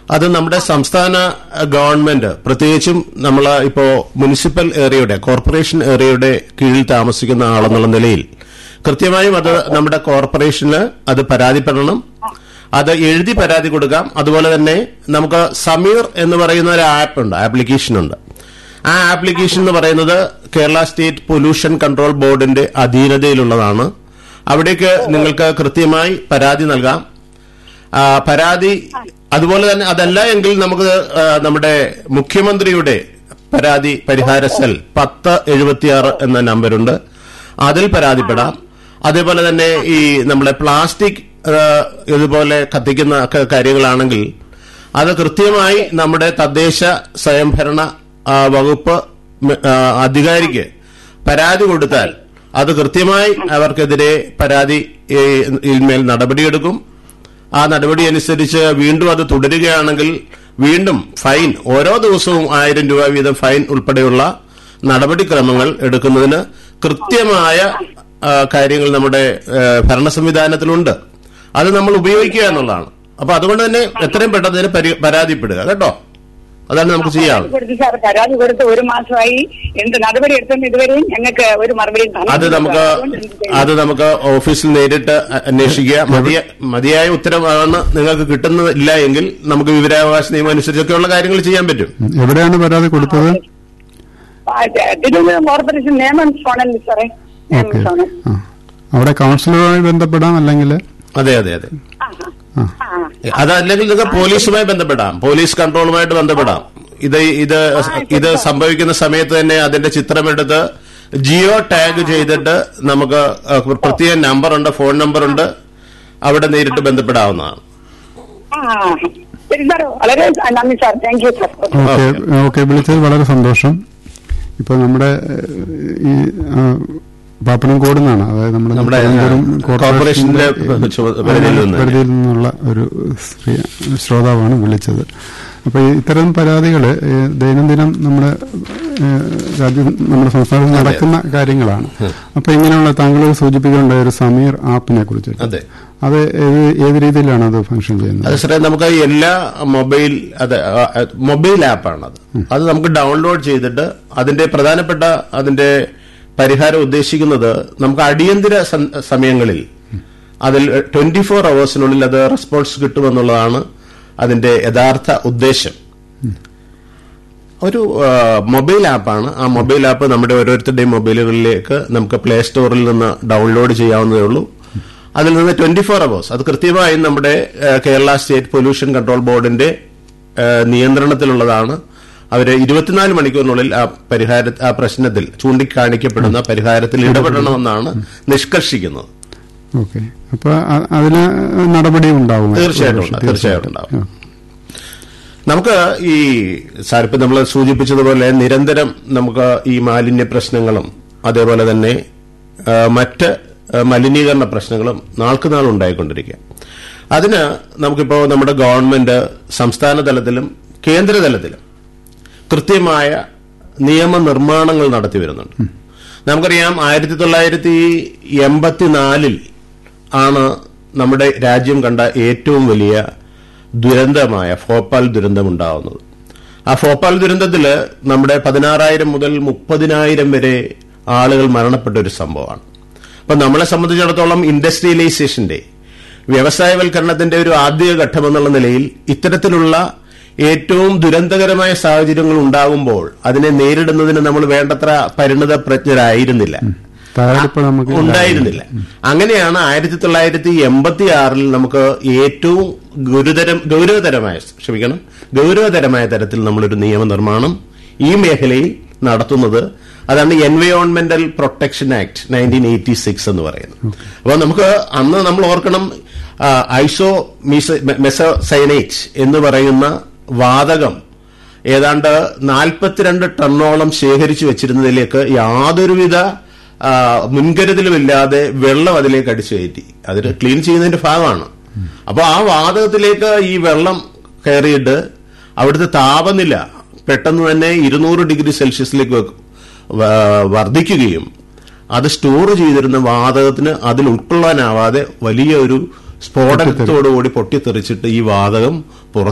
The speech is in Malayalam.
അത് നമ്മുടെ സംസ്ഥാന ഗവൺമെന്റ് പ്രത്യേകിച്ചും നമ്മൾ ഇപ്പോ മുനിസിപ്പൽ ഏരിയയുടെ കോർപ്പറേഷൻ ഏരിയയുടെ കീഴിൽ താമസിക്കുന്ന ആളെന്നുള്ള നിലയിൽ കൃത്യമായും അത് നമ്മുടെ കോർപ്പറേഷന് അത് പരാതിപ്പെടണം അത് എഴുതി പരാതി കൊടുക്കാം അതുപോലെ തന്നെ നമുക്ക് സമീർ എന്ന് പറയുന്ന ഒരു ആപ്പ് ഉണ്ട് ആപ്ലിക്കേഷൻ ഉണ്ട് ആ ആപ്ലിക്കേഷൻ എന്ന് പറയുന്നത് കേരള സ്റ്റേറ്റ് പൊല്യൂഷൻ കൺട്രോൾ ബോർഡിന്റെ അധീനതയിലുള്ളതാണ് അവിടേക്ക് നിങ്ങൾക്ക് കൃത്യമായി പരാതി നൽകാം ആ, പരാതി അതുപോലെ തന്നെ അതല്ല എങ്കിൽ നമുക്ക് ആ, നമ്മുടെ മുഖ്യമന്ത്രിയുടെ പരാതി പരിഹാര സെൽ പത്ത് എഴുപത്തിയാറ് എന്ന നമ്പറുണ്ട് അതിൽ പരാതിപ്പെടാം അതേപോലെ തന്നെ ഈ നമ്മുടെ പ്ലാസ്റ്റിക് ആ, ഇതുപോലെ കത്തിക്കുന്ന ഒക്കെ കാര്യങ്ങളാണെങ്കിൽ അത് കൃത്യമായി നമ്മുടെ തദ്ദേശ സ്വയംഭരണ ആ, വകുപ്പ് മ- ആ, അധികാരിക്ക് പരാതി കൊടുത്താൽ അത് കൃത്യമായി അവർക്കെതിരെ പരാതി ഏ, മേൽ നടപടിയെടുക്കും ആ നടപടി അനുസരിച്ച് വീണ്ടും അത് തുടരുകയാണെങ്കിൽ വീണ്ടും ഫൈൻ ഓരോ ദിവസവും ആയിരം രൂപ വീതം ഫൈൻ ഉൾപ്പെടെയുള്ള നടപടിക്രമങ്ങൾ എടുക്കുന്നതിന് കൃത്യമായ ആ, കാര്യങ്ങൾ നമ്മുടെ ആ, ഭരണ സംവിധാനത്തിലുണ്ട് അത് നമ്മൾ ഉപയോഗിക്കുക എന്നുള്ളതാണ് അപ്പൊ അതുകൊണ്ട് തന്നെ എത്രയും പെട്ടെന്ന് ഇതിന് പരി- പരാതിപ്പെടുക കേട്ടോ അതാണ് നമുക്ക് ചെയ്യാവുന്നത് കൊടുത്ത് സാർ പരാതി കൊടുത്ത് ഒരു മാസമായി എന്ത് നടപടി എടുത്തെന്ന് ഇതുവരെയും ഞങ്ങൾക്ക് ഒരു മറുപടിയും തന്നിട്ടില്ല അത് നമുക്ക് സാർ. അതുകൊണ്ട് എന്ത് ചെയ്യും? അത് നമുക്ക് ഓഫീസിൽ നേരിട്ട് അ- അന്വേഷിക്കുക മതിയ മതിയായ ഉത്തരവാണ് നിങ്ങൾക്ക് കിട്ടുന്നില്ല എങ്കിൽ നമുക്ക് വിവരാവകാശ നിയമം അനുസരിച്ചൊക്കെയുള്ള കാര്യങ്ങൾ ചെയ്യാൻ പറ്റും ഉം. എവിടെയാണ് പരാതി കൊടുത്തത് ആ, തിരുവനന്തപുരം കോർപ്പറേഷൻ നിയമം സോണൽ സാറേ നിയമം ഓക്കെ സോണൽ ആ അവിടെ കൗൺസിലറുമായി ബന്ധപ്പെടാം അല്ലെങ്കിൽ അതെ അതെ അതെ ആ ആ ആ ആ അതല്ലെങ്കിൽ നിങ്ങൾക്ക് പോലീസുമായി ബന്ധപ്പെടാം പോലീസ് കൺട്രോളുമായിട്ട് ബന്ധപ്പെടാം ഇത് ഇത് ഇത് സംഭവിക്കുന്ന സമയത്ത് തന്നെ അതിന്റെ ചിത്രമെടുത്ത് ജിയോ ടാഗ് ചെയ്തിട്ട് നമുക്ക് അഹ് പ്രത്യേക നമ്പറുണ്ട് ഫോൺ നമ്പറുണ്ട് അവിടെ നേരിട്ട് ബന്ധപ്പെടാവുന്നതാണ് ആ ശരി സാർ വളരെ നന്ദി sir thank you sir okay okay വിളിച്ചത് വളരെ സന്തോഷം ഇപ്പൊ നമ്മുടെ ഏഹ്, ഈ ആ, പാപ്പനംകോട് നിന്നാണ് അതായത് നമ്മുടെ നമ്മുടെ, തിരുവനന്തപുരം ആ, കോർപ്പറേഷന്റെ ചുമ- പരിധിയിൽ നിന്ന് പരിധിയിൽ നിന്നുള്ള ഒരു സ്ത്രീ ശ്രോതാവാണ് വിളിച്ചത് അപ്പൊ ഈ ഇത്തരം പരാതികൾ ദൈനംദിനം നമ്മുടെ ഏഹ്, രാജ്യം നമ്മുടെ സംസ്ഥാനത്ത് നടക്കുന്ന കാര്യങ്ങളാണ് അപ്പൊ ഇങ്ങനെയുള്ള താങ്കൾ സൂചിപ്പിക്കേണ്ട ഒരു സമീർ ആപ്പിനെ കുറിച്ച് അതെ അത് ഏത് ഏത് രീതിയിലാണ് അത് ഫംഗ്ഷൻ ചെയ്യുന്നത് അത് സാറേ നമുക്ക് എല്ലാ മൊബൈൽ അത് ആ, ആ, മൊബൈൽ ആപ്പാണത് അത് നമുക്ക് ഡൗൺലോഡ് ചെയ്തിട്ട് അതിന്റെ പ്രധാനപ്പെട്ട അതിന്റെ പരിഹാരം ഉദ്ദേശിക്കുന്നത് നമുക്ക് അടിയന്തര സം- സമയങ്ങളിൽ അതിൽ ട്വന്റി ഫോർ അവേഴ്സിനുള്ളിൽ അത് റെസ്പോൺസ് കിട്ടുമെന്നുള്ളതാണ് അതിന്റെ യഥാർത്ഥ ഉദ്ദേശം ഒരു ആ, മൊബൈൽ ആപ്പാണ് ആ മൊബൈൽ ആപ്പ് നമ്മുടെ ഓരോരുത്തരുടെയും മൊബൈലുകളിലേക്ക് നമുക്ക് പ്ലേ സ്റ്റോറിൽ നിന്ന് ഡൗൺലോഡ് ചെയ്യാവുന്നതേ ഉള്ളൂ അതിൽ നിന്ന് ട്വന്റി ഫോർ അവേഴ്സ് അത് കൃത്യമായും നമ്മുടെ ആ, കേരള സ്റ്റേറ്റ് പൊല്യൂഷൻ കൺട്രോൾ ബോർഡിന്റെ ആ, നിയന്ത്രണത്തിലുള്ളതാണ് അവര് ഇരുപത്തിനാല് മണിക്കൂറിനുള്ളിൽ ആ പരിഹാര ആ പ്രശ്നത്തിൽ ചൂണ്ടിക്കാണിക്കപ്പെടുന്ന പരിഹാരത്തിൽ ഇടപെടണമെന്നാണ് നിഷ്കർഷിക്കുന്നത് ഓക്കെ അപ്പൊ അ- അതിന് നടപടി ഉണ്ടാവും തീർച്ചയായിട്ടും ഉണ്ടാവും, തീർച്ചയായിട്ടും ഉണ്ടാവും. നമുക്ക് ഈ സാറിപ്പം നമ്മൾ സൂചിപ്പിച്ചതുപോലെ നിരന്തരം നമുക്ക് ഈ മാലിന്യ പ്രശ്നങ്ങളും അതേപോലെ തന്നെ ആ, മറ്റ് ആ, മലിനീകരണ പ്രശ്നങ്ങളും നാൾക്ക് നാൾ ഉണ്ടായിക്കൊണ്ടിരിക്കുക അതിന് നമുക്കിപ്പോൾ നമ്മുടെ ഗവൺമെന്റ് സംസ്ഥാന തലത്തിലും കേന്ദ്ര തലത്തിലും കൃത്യമായ നിയമനിർമ്മാണങ്ങൾ നടത്തി വരുന്നുണ്ട് നമുക്കറിയാം ആയിരത്തി തൊള്ളായിരത്തി എൺപത്തിനാലിൽ ആണ് നമ്മുടെ രാജ്യം കണ്ട ഏറ്റവും വലിയ ദുരന്തമായ ഭോപ്പാൽ ദുരന്തം ഉണ്ടാവുന്നത് ആ ഭോപ്പാൽ ദുരന്തത്തിൽ നമ്മുടെ പതിനാറായിരം മുതൽ മുപ്പതിനായിരം വരെ ആളുകൾ മരണപ്പെട്ട ഒരു സംഭവമാണ് അപ്പൊ നമ്മളെ സംബന്ധിച്ചിടത്തോളം ഇൻഡസ്ട്രിയലൈസേഷന്റെ വ്യവസായവൽക്കരണത്തിന്റെ ഒരു ആദ്യ ഘട്ടം എന്നുള്ള നിലയിൽ ഇത്തരത്തിലുള്ള ഏറ്റവും ദുരന്തകരമായ സാഹചര്യങ്ങൾ ഉണ്ടാകുമ്പോൾ അതിനെ നേരിടുന്നതിന് നമ്മൾ വേണ്ടത്ര പരിണിത പ്രജ്ഞരായിരുന്നില്ല തയ്യാറെടുപ്പ് നമുക്ക് ഉണ്ടായിരുന്നില്ല അങ്ങനെയാണ് ആയിരത്തി തൊള്ളായിരത്തി എൺപത്തി ആറിൽ നമുക്ക് ഏറ്റവും ഗുരുതരം ഗൗരവതരമായ ക്ഷമിക്കണം ഗൗരവതരമായ തരത്തിൽ നമ്മളൊരു നിയമനിർമ്മാണം ഈ മേഖലയിൽ നടത്തുന്നത് അതാണ് എൻവയോൺമെന്റൽ protection act nineteen eighty six എന്ന് പറയുന്നത് അപ്പോൾ നമുക്ക് അന്ന് നമ്മൾ ഓർക്കണം ആ, ഐസോ മെസോസൈനേറ്റ് എന്ന് പറയുന്ന വാതകം ഏതാണ്ട് നാൽപ്പത്തിരണ്ട് ടണ്ണോളം ശേഖരിച്ചു വെച്ചിരുന്നതിലേക്ക് യാതൊരുവിധ ആ, മുൻകരുതലുമില്ലാതെ വെള്ളം അതിലേക്ക് അടിച്ചു കയറ്റി അതിന് ക്ലീൻ ചെയ്യുന്നതിന്റെ ഭാഗമാണ് അപ്പൊ ആ വാതകത്തിലേക്ക് ഈ വെള്ളം കയറിയിട്ട് അവിടുത്തെ താപനില പെട്ടെന്ന് തന്നെ ഇരുന്നൂറ് ഡിഗ്രി സെൽഷ്യസിലേക്ക് വെക്കും. വ- വർദ്ധിക്കുകയും അത് സ്റ്റോർ ചെയ്തിരുന്ന വാതകത്തിന് അതിൽ ഉൾക്കൊള്ളാനാവാതെ വലിയ ഒരു സ്ഫോടനത്തോടുകൂടി പൊട്ടിത്തെറിച്ചിട്ട് ഈ വാതകം പുറ